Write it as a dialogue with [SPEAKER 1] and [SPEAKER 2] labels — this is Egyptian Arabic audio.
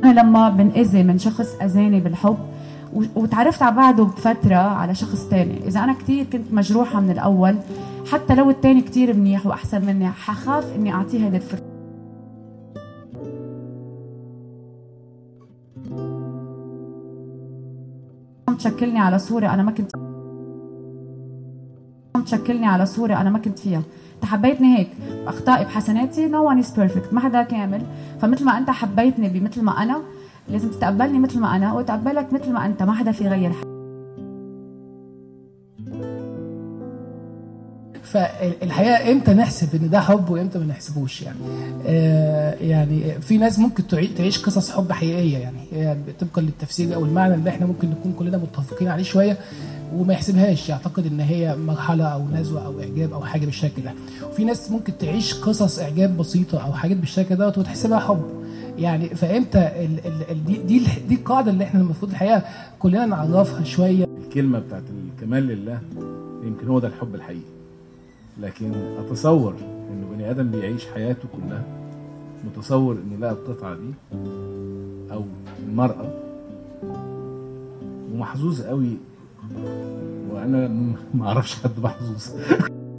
[SPEAKER 1] انا لما بنأذي من شخص اذاني بالحب و- وتعرفت على بعده بفتره على شخص تاني اذا انا كتير كنت مجروحه من الاول حتى لو التاني كتير منيح واحسن مني حخاف اني اعطيه هيدي الفرصه عم تشكلني على صورة أنا ما كنت عم تشكلني على صورة أنا ما كنت فيها أنت حبيتني هيك بأخطائي بحسناتي no one is perfect ما حدا كامل فمثل ما أنت حبيتني بمثل ما أنا لازم تتقبلني مثل ما أنا وأتقبلك مثل ما أنت ما حدا في غير
[SPEAKER 2] فالحقيقه امتى نحسب ان ده حب وامتى ما نحسبوش يعني آه يعني في ناس ممكن تعي- تعيش قصص حب حقيقيه يعني هي طبقا للتفسير او المعنى اللي احنا ممكن نكون كلنا متفقين عليه شويه وما يحسبهاش يعتقد ان هي مرحله او نزوه او اعجاب او حاجه بالشكل ده وفي ناس ممكن تعيش قصص اعجاب بسيطه او حاجات بالشكل دوت وتحسبها حب يعني فامتى ال ال ال دي دي الح- دي القاعده اللي احنا المفروض الحقيقه كلنا نعرفها شويه
[SPEAKER 3] الكلمة بتاعت الكمال لله يمكن هو ده الحب الحقيقي لكن أتصور إنه بني آدم بيعيش حياته كلها متصور إنه لقى القطعة دي أو المرأة ومحظوظ قوي وأنا م- ما أعرفش حد محظوظ